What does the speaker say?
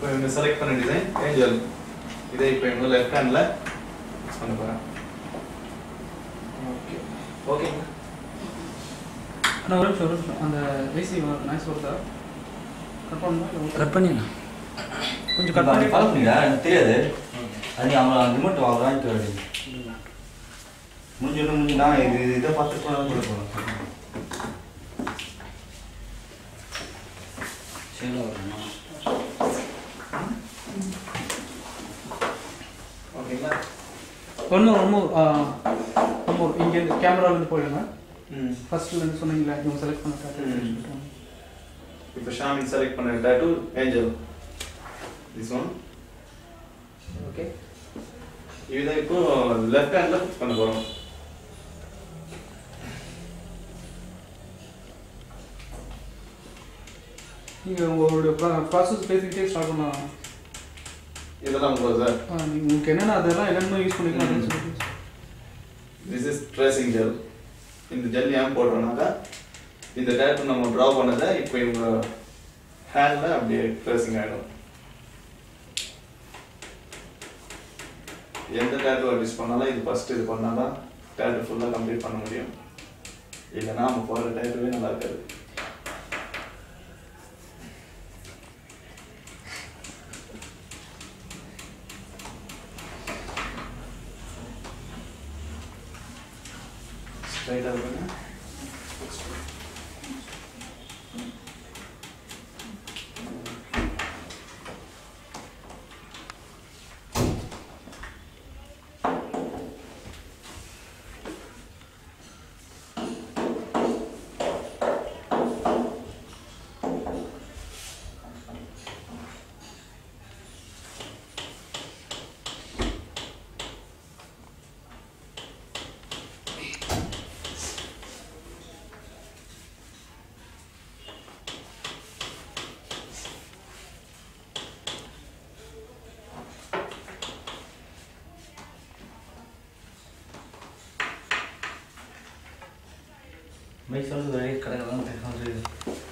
இப்போ இவங்க செலக்ட் பண்ண டிசைன் ஏஞ்சல் இதை இப்போ இவங்க லெஃப்ட் ஹேண்டில் பண்ண போகிறேன் ஓகே ஓகேங்களா அண்ணா ஒரு நிமிஷம் ஒரு நிமிஷம் அந்த ஐசி நாய்ஸ் வருதா கட் பண்ணுமா இல்லை கட் பண்ணிடலாம் கொஞ்சம் கட் கட் பண்ணி பண்ணி ஃபாலோ பண்ணிடா எனக்கு தெரியாது அது அவங்க ரிமோட் அவங்க வாங்கிட்டு வருது முடிஞ்சு முடிஞ்சு நான் இது இது இதை பார்த்துட்டு போனால் கூட போகலாம் சரி வரணுமா ஓகேங்களா ஒன்று ஒன்று ஒன்று இங்கேருந்து கேமராலேருந்து போயிடுங்க ம் ஃபர்ஸ்ட்லேருந்து சொன்னீங்களா இவங்க செலக்ட் ம். பண்ண இப்போ ஷாமின் செலக்ட் பண்ண டேட்டு ஏஞ்சல் திஸ் ஒன் ஓகே இதை இப்போ லெஃப்ட் ஹேண்டில் பண்ண போகிறோம் நீங்கள் உங்களுடைய ப்ராசஸ் பேசிக்கிட்டே ஸ்டார்ட் பண்ணலாம் இதெல்லாம் உங்களுக்கு சார் ஆ, நீங்க உங்களுக்கு என்னென்ன அதெல்லாம் என்னென்ன யூஸ் பண்ணிக்கலாம் அப்படின்னு சொல்லிட்டு திஸ் இஸ் ட்ரேசிங் ஜெல் இந்த ஜெல் ஏன் போடுறோம்னாக்கா இந்த டேட்டு நம்ம ட்ரா பண்ணதை இப்போ இவங்க ஹேண்டில் அப்படியே ட்ரேசிங் ஆகிடும் எந்த டேட்டு ஆர்டிஸ்ட் பண்ணாலும் இது ஃபஸ்ட்டு இது பண்ணால் தான் டேட்டு ஃபுல்லாக கம்ப்ளீட் பண்ண முடியும் இல்லைன்னா நம்ம போடுற டேட்டுவே நல்லா இருக்காது ஸ்ட்ரைட்டாக பண்ணுங்க மை சொல்றது வெளியே கிடக்கிறதான்